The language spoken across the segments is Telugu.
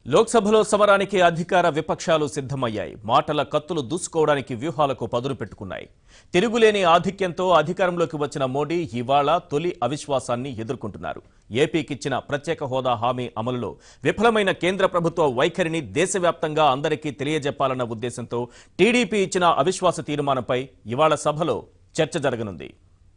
లోక్సభలో సమరానికి అధికార విపక్షాలు సిద్ధమయ్యాయి మాటల కత్తులు దూసుకోవడానికి వ్యూహాలకు పదును పెట్టుకున్నాయి తిరుగులేని ఆధిక్యంతో అధికారంలోకి వచ్చిన మోడీ ఇవాళ తొలి అవిశ్వాసాన్ని ఎదుర్కొంటున్నారు ఏపీకిచ్చిన ప్రత్యేక హోదా హామీ అమలులో విఫలమైన కేంద్ర ప్రభుత్వ వైఖరిని దేశవ్యాప్తంగా అందరికీ తెలియజెప్పాలన్న ఉద్దేశంతో టీడీపీ ఇచ్చిన అవిశ్వాస తీర్మానంపై ఇవాళ సభలో చర్చ జరగనుంది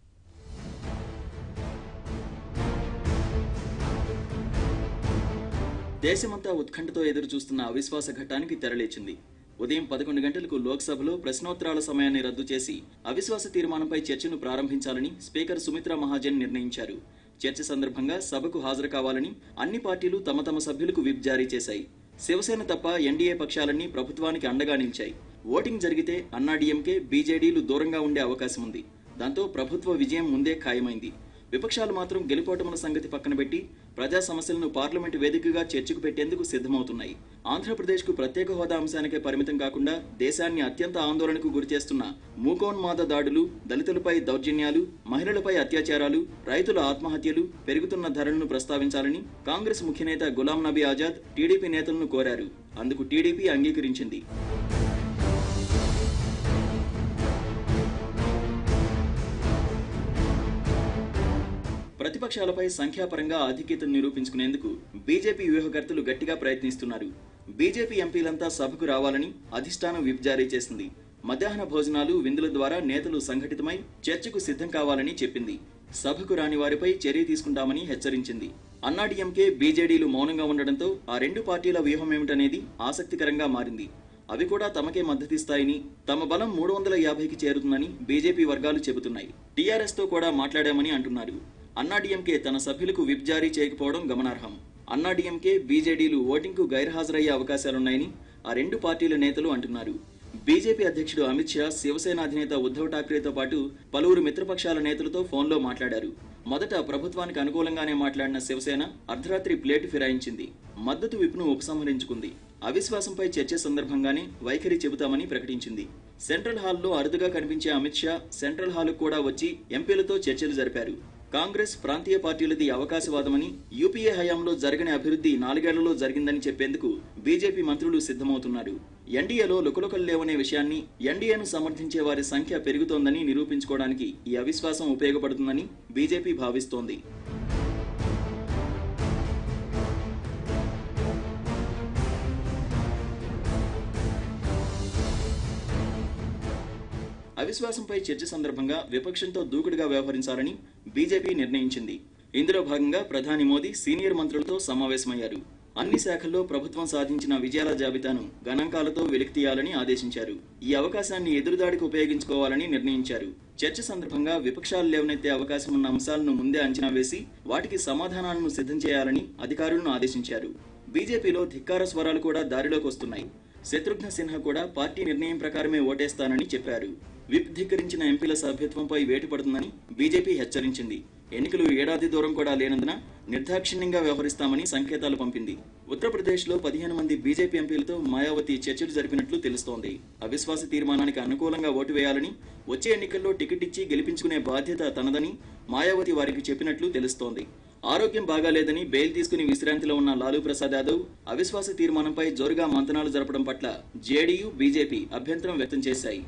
దేశమంతా ఉత్కంఠతో ఎదురు చూస్తున్న అవిశ్వాస ఘట్టానికి తెరలేచింది ఉదయం పదకొండు గంటలకు లోక్సభలో ప్రశ్నోత్తరాల సమయాన్ని రద్దు చేసి అవిశ్వాస తీర్మానంపై చర్చను ప్రారంభించాలని స్పీకర్ సుమిత్రా మహాజన్ నిర్ణయించారు చర్చ సందర్భంగా సభకు హాజరు కావాలని అన్ని పార్టీలు తమ తమ సభ్యులకు విప్ జారీ చేశాయి శివసేన తప్ప ఎన్డీఏ పక్షాలన్నీ ప్రభుత్వానికి అండగా నిలిచాయి ఓటింగ్ జరిగితే అన్నాడీఎంకే బీజేడీలు దూరంగా ఉండే అవకాశం ఉంది దాంతో ప్రభుత్వ విజయం ముందే ఖాయమైంది విపక్షాలు మాత్రం గెలుపోటముల సంగతి పక్కన పెట్టి ప్రజా సమస్యలను పార్లమెంటు వేదికగా చర్చకు పెట్టేందుకు సిద్ధమవుతున్నాయి ఆంధ్రప్రదేశ్కు ప్రత్యేక హోదా అంశానికే పరిమితం కాకుండా దేశాన్ని అత్యంత ఆందోళనకు గురిచేస్తున్న మూకోన్మాద దాడులు దళితులపై దౌర్జన్యాలు మహిళలపై అత్యాచారాలు రైతుల ఆత్మహత్యలు పెరుగుతున్న ధరలను ప్రస్తావించాలని కాంగ్రెస్ ముఖ్యనేత గులాం నబీ ఆజాద్ టీడీపీ నేతలను కోరారు అందుకు టీడీపీ అంగీకరించింది ప్రతిపక్షాలపై సంఖ్యాపరంగా ఆధిక్యతను నిరూపించుకునేందుకు బీజేపీ వ్యూహకర్తలు గట్టిగా ప్రయత్నిస్తున్నారు బీజేపీ ఎంపీలంతా సభకు రావాలని అధిష్టానం విప్ జారీ చేసింది మధ్యాహ్న భోజనాలు విందుల ద్వారా నేతలు సంఘటితమై చర్చకు సిద్ధం కావాలని చెప్పింది సభకు రాని వారిపై చర్య తీసుకుంటామని హెచ్చరించింది అన్నాడీఎంకే బీజేడీలు మౌనంగా ఉండడంతో ఆ రెండు పార్టీల వ్యూహం ఏమిటనేది ఆసక్తికరంగా మారింది అవి కూడా తమకే మద్దతిస్తాయని తమ బలం మూడు వందల యాభైకి చేరుతుందని బీజేపీ వర్గాలు చెబుతున్నాయి టీఆర్ఎస్ తో కూడా మాట్లాడామని అంటున్నారు అన్నాడీఎంకే తన సభ్యులకు విప్ జారీ చేయకపోవడం గమనార్హం అన్నాడీఎంకే బీజేడీలు ఓటింగ్కు గైర్హాజరయ్యే అవకాశాలున్నాయని ఆ రెండు పార్టీల నేతలు అంటున్నారు బీజేపీ అధ్యక్షుడు అమిత్ షా శివసేన అధినేత ఉద్ధవ్ ఠాక్రేతో పాటు పలువురు మిత్రపక్షాల నేతలతో ఫోన్లో మాట్లాడారు మొదట ప్రభుత్వానికి అనుకూలంగానే మాట్లాడిన శివసేన అర్ధరాత్రి ప్లేటు ఫిరాయించింది మద్దతు విప్ను ఉపసంహరించుకుంది అవిశ్వాసంపై చర్చ సందర్భంగానే వైఖరి చెబుతామని ప్రకటించింది సెంట్రల్ హాల్లో అరుదుగా కనిపించే అమిత్ షా సెంట్రల్ హాల్కు కూడా వచ్చి ఎంపీలతో చర్చలు జరిపారు కాంగ్రెస్ ప్రాంతీయ పార్టీలది అవకాశవాదమని యూపీఏ హయాంలో జరగని అభివృద్ధి నాలుగేళ్లలో జరిగిందని చెప్పేందుకు బీజేపీ మంత్రులు సిద్ధమవుతున్నారు ఎన్డీఏలో లుకలుకలు లేవనే విషయాన్ని ఎన్డీఏను సమర్థించే వారి సంఖ్య పెరుగుతోందని నిరూపించుకోవడానికి ఈ అవిశ్వాసం ఉపయోగపడుతుందని బీజేపీ భావిస్తోంది అవిశ్వాసంపై చర్చ సందర్భంగా విపక్షంతో దూకుడుగా వ్యవహరించాలని బీజేపీ నిర్ణయించింది ఇందులో భాగంగా ప్రధాని మోదీ సీనియర్ మంత్రులతో సమావేశమయ్యారు అన్ని శాఖల్లో ప్రభుత్వం సాధించిన విజయాల జాబితాను గణాంకాలతో వెలికితీయాలని ఆదేశించారు ఈ అవకాశాన్ని ఎదురుదాడికి ఉపయోగించుకోవాలని నిర్ణయించారు చర్చ సందర్భంగా విపక్షాలు లేవనెత్తే అవకాశం ఉన్న అంశాలను ముందే అంచనా వేసి వాటికి సమాధానాలను సిద్ధం చేయాలని అధికారులను ఆదేశించారు బీజేపీలో ధిక్కార స్వరాలు కూడా దారిలోకి వస్తున్నాయి శత్రుఘ్న సిన్హా కూడా పార్టీ నిర్ణయం ప్రకారమే ఓటేస్తానని చెప్పారు విప్ ధిక్కరించిన ఎంపీల సభ్యత్వంపై వేటు పడుతుందని బీజేపీ హెచ్చరించింది ఎన్నికలు ఏడాది దూరం కూడా లేనందున నిర్దాక్షిణ్యంగా వ్యవహరిస్తామని సంకేతాలు పంపింది ఉత్తరప్రదేశ్లో పదిహేను మంది బీజేపీ ఎంపీలతో మాయావతి చర్చలు జరిపినట్లు తెలుస్తోంది అవిశ్వాస తీర్మానానికి అనుకూలంగా ఓటు వేయాలని వచ్చే ఎన్నికల్లో టికెట్ ఇచ్చి గెలిపించుకునే బాధ్యత తనదని మాయావతి వారికి చెప్పినట్లు తెలుస్తోంది ఆరోగ్యం బాగాలేదని బెయిల్ తీసుకుని విశ్రాంతిలో ఉన్న లాలూ ప్రసాద్ యాదవ్ అవిశ్వాస తీర్మానంపై జోరుగా మంతనాలు జరపడం పట్ల జేడీయూ బీజేపీ అభ్యంతరం వ్యక్తం చేశాయి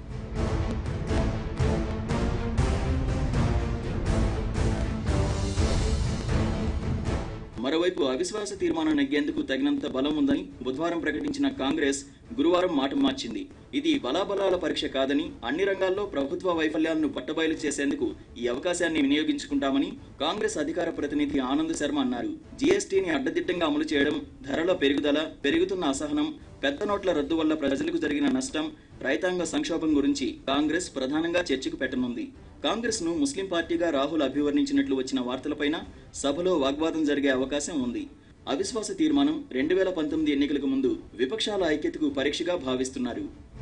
మరోవైపు అవిశ్వాస తీర్మానం నెగ్గేందుకు తగినంత బలం ఉందని బుధవారం ప్రకటించిన కాంగ్రెస్ గురువారం మాట మార్చింది ఇది బలాబలాల పరీక్ష కాదని అన్ని రంగాల్లో ప్రభుత్వ వైఫల్యాలను పట్టబయలు చేసేందుకు ఈ అవకాశాన్ని వినియోగించుకుంటామని కాంగ్రెస్ అధికార ప్రతినిధి ఆనంద్ శర్మ అన్నారు జీఎస్టీని అడ్డదిడ్డంగా అమలు చేయడం ధరల పెరుగుదల పెరుగుతున్న అసహనం పెద్ద నోట్ల రద్దు వల్ల ప్రజలకు జరిగిన నష్టం రైతాంగ సంక్షోభం గురించి కాంగ్రెస్ ప్రధానంగా చర్చకు పెట్టనుంది కాంగ్రెస్ ను ముస్లిం పార్టీగా రాహుల్ అభివర్ణించినట్లు వచ్చిన వార్తలపైన సభలో వాగ్వాదం జరిగే అవకాశం ఉంది అవిశ్వాస తీర్మానం రెండు వేల పంతొమ్మిది ఎన్నికలకు ముందు విపక్షాల ఐక్యతకు పరీక్షగా భావిస్తున్నారు